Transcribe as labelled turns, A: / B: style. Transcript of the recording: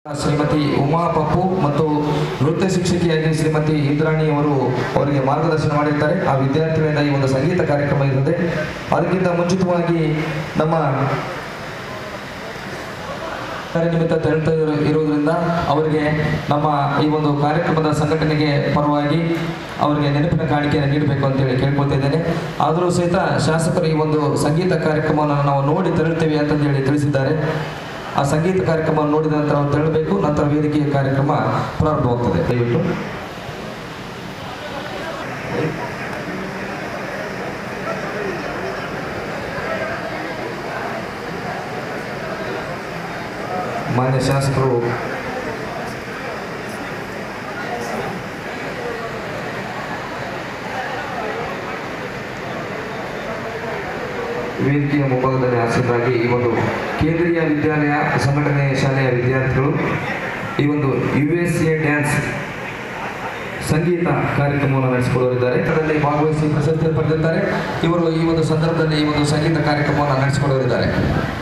A: ಶ್ರೀಮತಿ ಉಮಾ ಪಪ್ಪು ಮತ್ತು ನೃತ್ಯ ಶಿಕ್ಷಕಿಯಾಗಿ ಶ್ರೀಮತಿ ಇಂದ್ರಾಣಿ ಅವರು ಅವರಿಗೆ ಮಾರ್ಗದರ್ಶನ ಮಾಡಿರ್ತಾರೆ ಆ ವಿದ್ಯಾರ್ಥಿಗಳಿಂದ ಈ ಒಂದು ಸಂಗೀತ ಕಾರ್ಯಕ್ರಮ ಇರುತ್ತದೆ ಅದಕ್ಕಿಂತ ಮುಂಚಿತವಾಗಿ ನಮ್ಮ ಕಾರ್ಯನಿಮಿತ್ತ ತೆರಳುತ್ತಾ ಇರೋ- ಇರುವುದರಿಂದ ಅವರಿಗೆ ನಮ್ಮ ಈ ಒಂದು ಕಾರ್ಯಕ್ರಮದ ಸಂಘಟನೆಗೆ ಪರವಾಗಿ ಅವರಿಗೆ ನೆನಪಿನ ಕಾಣಿಕೆಯನ್ನು ನೀಡಬೇಕು ಅಂತೇಳಿ ಕೇಳ್ಕೊಳ್ತಾ ಇದ್ದೇನೆ ಆದರೂ ಸಹಿತ ಶಾಸಕರು ಈ ಒಂದು ಸಂಗೀತ ಕಾರ್ಯಕ್ರಮವನ್ನು ನಾವು ನೋಡಿ ತೆರಳುತ್ತೇವೆ ಅಂತಂದೇಳಿ ತಿಳಿಸಿದ್ದಾರೆ ಆ ಸಂಗೀತ ಕಾರ್ಯಕ್ರಮವನ್ನು ನೋಡಿದ ನಂತರ ಅವರು ತೆರಳಬೇಕು ನಂತರ ವೇದಿಕೆಯ ಕಾರ್ಯಕ್ರಮ ಪ್ರಾರಂಭವಾಗ್ತದೆ ದಯವಿಟ್ಟು ಮಾನ್ಯ ಶಾಸಕರು ವೇದಿಕೆಯ ಮುಂಭಾಗದಲ್ಲಿ ಆಸೀನರಾಗಿ ಈ ಒಂದು ಕೇಂದ್ರೀಯ ವಿದ್ಯಾಲಯ ಸಂಘಟನೆ ಶಾಲೆಯ ವಿದ್ಯಾರ್ಥಿಗಳು ಈ ಒಂದು ಯು ಎಸ್ ಎ ಡ್ಯಾನ್ಸ್ ಸಂಗೀತ ಕಾರ್ಯಕ್ರಮವನ್ನು ನಡೆಸಿಕೊಳ್ಳಲಿದ್ದಾರೆ ಅದರಲ್ಲಿ ಭಾಗವಹಿಸಿ ಪ್ರಶಸ್ತಿ ಪಡೆದಿದ್ದಾರೆ ಇವರು ಈ ಒಂದು ಸಂದರ್ಭದಲ್ಲಿ ಈ ಒಂದು ಸಂಗೀತ ಕಾರ್ಯಕ್ರಮವನ್ನು ನಡೆಸಿಕೊಳ್ಳಲಿದ್ದಾರೆ